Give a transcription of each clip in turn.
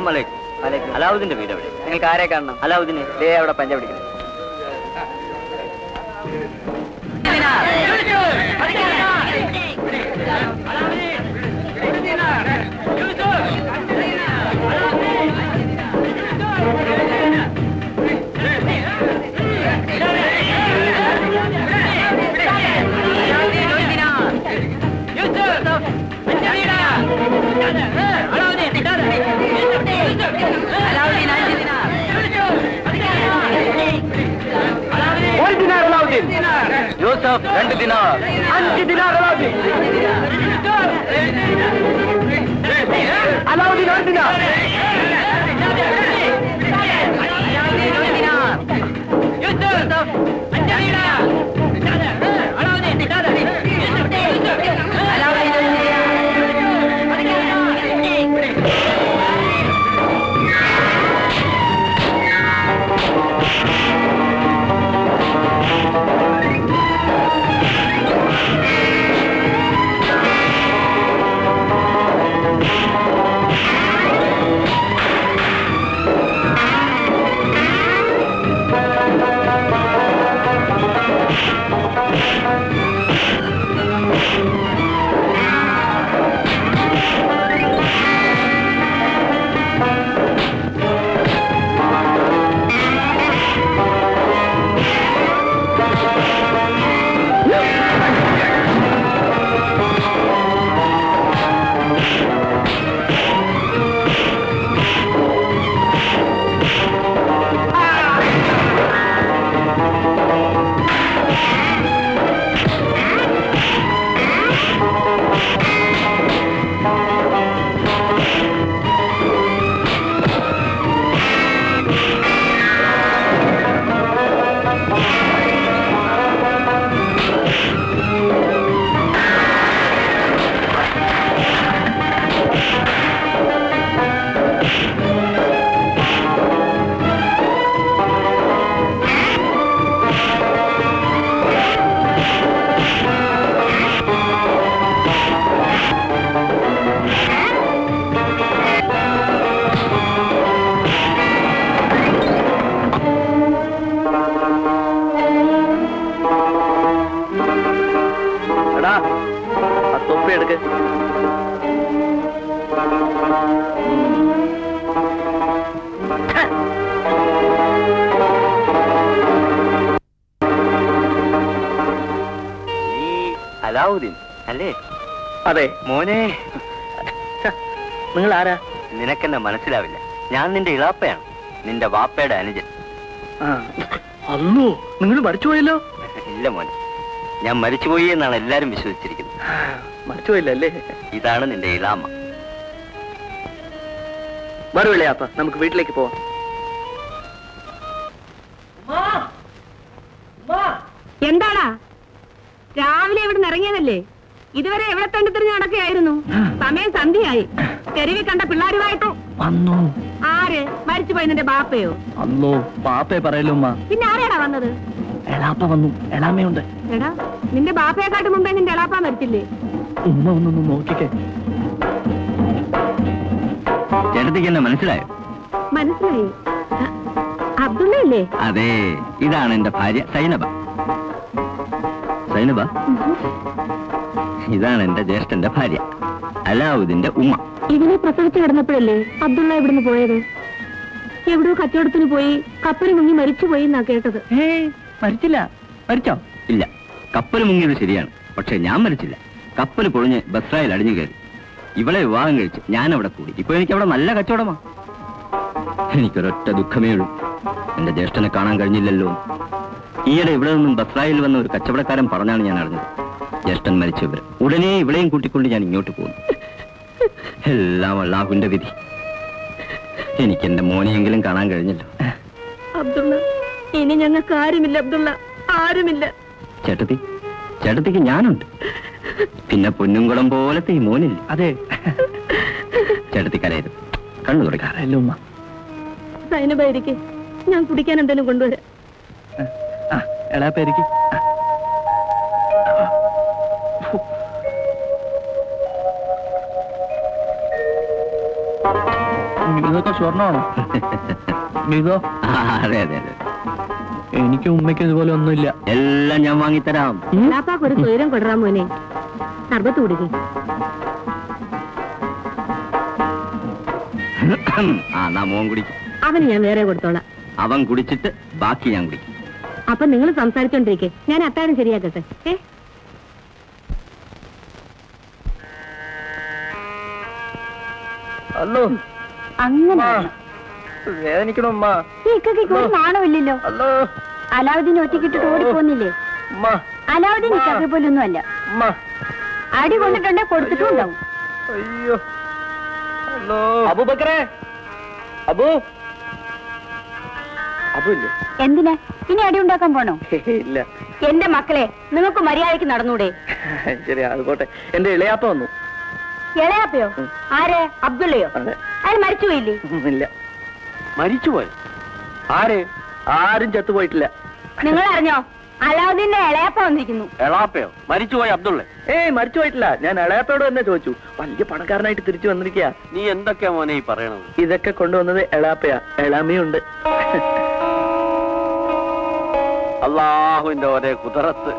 സലാം അലൈക്കും അലാവുദ്ദീന്റെ വീട് എവിടെ നിങ്ങൾക്ക് ആരെ കാണണം അലാവുദ്ദീനെ ദേ അവിടെ പഞ്ച പിടിക്കുന്നത് ഒരു ദിനാർ അലാവുദ്ദീൻ യൂസഫ് രണ്ട് ദിനാർ അഞ്ച് ദിനാർ അലാവുദ്ദീൻ അലാവുദ്ദീൻ ഒരു ദിനാർ എടാ ആ തൊപ്പി എടുക്ക് ഈ അലാവുദ്ദീൻ അല്ലേ അതെ മോനെ നിങ്ങൾ ആരാ നിനക്കെന്നെ മനസ്സിലാവില്ല ഞാൻ നിന്റെ ഇളാപ്പയാണ് നിന്റെ വാപ്പയുടെ അനുജൻ അല്ലോ നിങ്ങൾ മരിച്ചുപോയല്ലോ ഇല്ല മോനെ ഞാൻ മരിച്ചുപോയി എന്നാണ് എല്ലാരും വിശ്വസിച്ചിരിക്കുന്നത് മരിച്ചുപോയില്ല അല്ലേ ഇതാണ് നിന്റെ ഇളാമ്മ മറുവിളയാപ്പ നമുക്ക് വീട്ടിലേക്ക് പോവാം എന്താടാ രാവിലെ ഇവിടെ ഇറങ്ങിയതല്ലേ ഇതുവരെ എവിടെ തണ്ടി തിരിഞ്ഞ് നടക്കുകയായിരുന്നു സമയം സന്ധ്യയായി തെരുവിൽ കണ്ട പിള്ളേരുമായിട്ട് വന്നു ആര് മരിച്ചുപോയി നിന്റെ ബാപ്പയോ അല്ലോ പാപ്പേ പറയല്ലോ ഉമ്മ പിന്നെ ആരാടാ വന്നത് എളാപ്പ വന്നു എളാമയുണ്ട് എടാ നിന്റെ ബാപ്പയെക്കാട്ട് മുമ്പേ നിന്റെ എളാപ്പ മരിച്ചില്ലേ ഉമ്മ ഒന്നൊന്ന് നോക്കിക്കേ ചേട്ടത്തിക്ക് എന്നെ മനസ്സിലായോ മനസ്സിലായി അ- അബ്ദുള്ളയല്ലേ അതെ ഇതാണ് എന്റെ ഭാര്യ സൈനബ സൈനബ ഇതാണ് എന്റെ ജ്യേഷ്ഠന്റെ ഭാര്യ അലാവുദ്ദീന്റെ ഉമ്മ ഇവനെ പ്രസവിച്ച് കിടന്നപ്പോഴല്ലേ അബ്ദുള്ള ഇവിടുന്ന് പോയത് എവിടെയോ കച്ചവടത്തിന് പോയി കപ്പൽ മുങ്ങി മരിച്ചുപോയി എന്നാ കേട്ടത് ഏയ് മരിച്ചില്ല മരിച്ചോ ഇല്ല കപ്പൽ മുങ്ങിയത് ശരിയാണ് പക്ഷെ ഞാൻ മരിച്ചില്ല കപ്പൽ പൊളിഞ്ഞ് ബസ്രായിൽ അടിഞ്ഞു കയറി ഇവളെ വിവാഹം കഴിച്ച് ഞാൻ അവിടെ കൂടി ഇപ്പൊ എനിക്ക് അവിടെ നല്ല കച്ചവടമാ എനിക്കൊരൊറ്റ ദുഃഖമേ ഉള്ളൂ എന്റെ ജ്യേഷ്ഠനെ കാണാൻ കഴിഞ്ഞില്ലല്ലോ ഈയിടെ ഇവിടെ നിന്നും ബസ്രായിൽ വന്ന ഒരു കച്ചവടക്കാരൻ പറഞ്ഞാണ് ഞാൻ അറിഞ്ഞത് ജ്യേഷ്ഠൻ മരിച്ച വിവരം ഉടനെ ഇവിടെയും കൂട്ടിക്കൊണ്ട് ഞാൻ ഇങ്ങോട്ട് പോകുന്നു എല്ലാം അള്ളാഹുവിന്റെ വിധി എനിക്ക് എന്റെ മോനെയെങ്കിലും കാണാൻ കഴിഞ്ഞല്ലോ അബ്ദുള്ള ഇനി ഞങ്ങൾക്ക് ആരുമില്ല അബ്ദുള്ള ആരുമില്ല ചേട്ടത്തി ചേട്ടത്തിക്ക് ഞാനുണ്ട് പിന്നെ പൊന്നുംകുളം പോലത്തെ ഈ മോനില്ല അതെ ചേട്ടത്തി കരയരുത് കണ്ണു തുറക്കാം അറിയല്ലോ ഉമ്മ സൈനബായിരിക്കെ ഞാൻ കുടിക്കാൻ എന്തെങ്കിലും കൊണ്ടുവരാം ആ എളാപ്പേരിക്ക് ഇതൊക്കെ സ്വർണ്ണമാണോ ഇതോ ആ, അതെ അതെ അതെ എനിക്കും ഉമ്മയ്ക്കും ഇതുപോലെ ഒന്നുമില്ല എല്ലാം ഞാൻ വാങ്ങിത്തരാം എളാപ്പാക്ക് ഒരു സ്വൈരം കൊടുറാൻ മോനെ സർബത്ത് കുടിക്കും ആ എന്നാ മോൻ കുടിക്കും അവന് ഞാൻ വേറെ കൊടുത്തോളാം അവൻ കുടിച്ചിട്ട് ബാക്കി ഞാൻ കുടിക്കും അപ്പൊ നിങ്ങൾ സംസാരിച്ചോണ്ടിരിക്കെ ഞാൻ അത്താഴം ശരിയാക്കട്ടെ ഏ അല്ലോ അങ്ങനെ വേദനിക്കണം ഉമ്മ ഈ ഇക്കയ്ക്ക് ഒരു നാണമില്ലല്ലോ അല്ലോ അലാവുദ്ദീൻ ഒറ്റക്കിട്ടിട്ട് ഓടിപ്പോന്നില്ലേ ഉമ്മ അലാവുദ്ദീൻ ഇക്കയെ പോലൊന്നും അല്ല ഉമ്മ അടി കൊണ്ടിട്ടുണ്ടെ കൊടുത്തിട്ടും ഉണ്ടാവും അയ്യോ അല്ലോ അബൂബക്കറേ അബു അബു ഇല്ലേ എന്തിനാ ഇനി അടി ഉണ്ടാക്കാൻ പോണോ ഇല്ല എന്റെ മക്കളെ നിങ്ങൾക്ക് മര്യാദയ്ക്ക് നടന്നൂടെ ശരി അത് പോട്ടെ എന്റെ ഇളയാപ്പ വന്നു ഇളയാപ്പയോ ആരെ അബ്ദുള്ളയോ അതെ അയാൾ മരിച്ചുപോയില്ലേ ഇല്ല മരിച്ചുപോയി ആര് ആരും ചത്തുപോയിട്ടില്ല നിങ്ങൾ അറിഞ്ഞോ അലാവുദ്ദീന്റെ ഇളയാപ്പ വന്നിരിക്കുന്നു എളാപ്പയോ മരിച്ചുപോയി അബ്ദുള്ള ഏയ് മരിച്ചുപോയിട്ടില്ല ഞാൻ എളാപ്പയോട് തന്നെ ചോദിച്ചു വലിയ പണക്കാരനായിട്ട് തിരിച്ചു വന്നിരിക്കുക നീ എന്തൊക്കെയാ മോനെ ഈ പറയണത് ഇതൊക്കെ കൊണ്ടുവന്നത് എളാപ്പയാ എളാമയുണ്ട് അള്ളാഹുവിന്റെ ഒരേ കുതിരത്ത്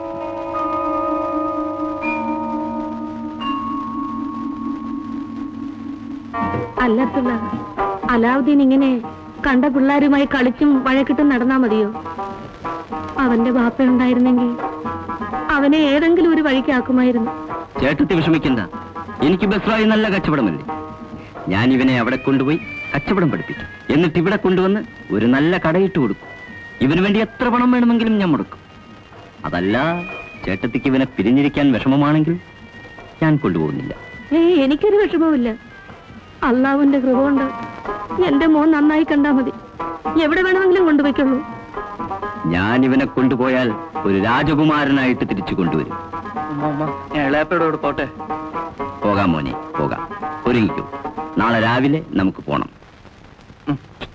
അല്ലത്തുള്ള അലാവുദ്ദീൻ ഇങ്ങനെ കണ്ട പിള്ളേരുമായി കളിച്ചും വഴക്കിട്ടും നടന്നാ മതിയോ അവന്റെ ബാപ്പ ഉണ്ടായിരുന്നെങ്കിൽ അവനെ ഏതെങ്കിലും ഒരു വഴിക്കാക്കുമായിരുന്നു ചേട്ടത്തി വിഷമിക്കണ്ട എനിക്ക് ബസ്രായി നല്ല കച്ചവടമല്ലേ ഞാൻ ഇവനെ അവിടെ കൊണ്ടുപോയി കച്ചവടം പഠിപ്പിക്കും എന്നിട്ട് ഇവിടെ കൊണ്ടുവന്ന് ഒരു നല്ല കടയിട്ട് കൊടുക്കും ഇവന് വേണ്ടി എത്ര പണം വേണമെങ്കിലും ഞാൻ മുടക്കും അതല്ല ചേട്ടത്തിക്ക് ഇവനെ പിരിഞ്ഞിരിക്കാൻ വിഷമമാണെങ്കിൽ ഞാൻ കൊണ്ടുപോകുന്നില്ല ഏയ് എനിക്കൊരു വിഷമവുമില്ല അള്ളാവിന്റെ കൃപ കൊണ്ട് എന്റെ മോൻ നന്നായി കണ്ടാ മതി എവിടെ വേണമെങ്കിലും കൊണ്ടുപോയിക്കുള്ളൂ ഞാൻ ഇവനെ കൊണ്ടുപോയാൽ ഒരു രാജകുമാരനായിട്ട് തിരിച്ചു കൊണ്ടുവരും ഞാൻ എളാപ്പയോട് പോട്ടെ പോകാം മോനെ പോകാം ഒരുങ്ങിക്കോ നാളെ രാവിലെ നമുക്ക് പോണം ഉം.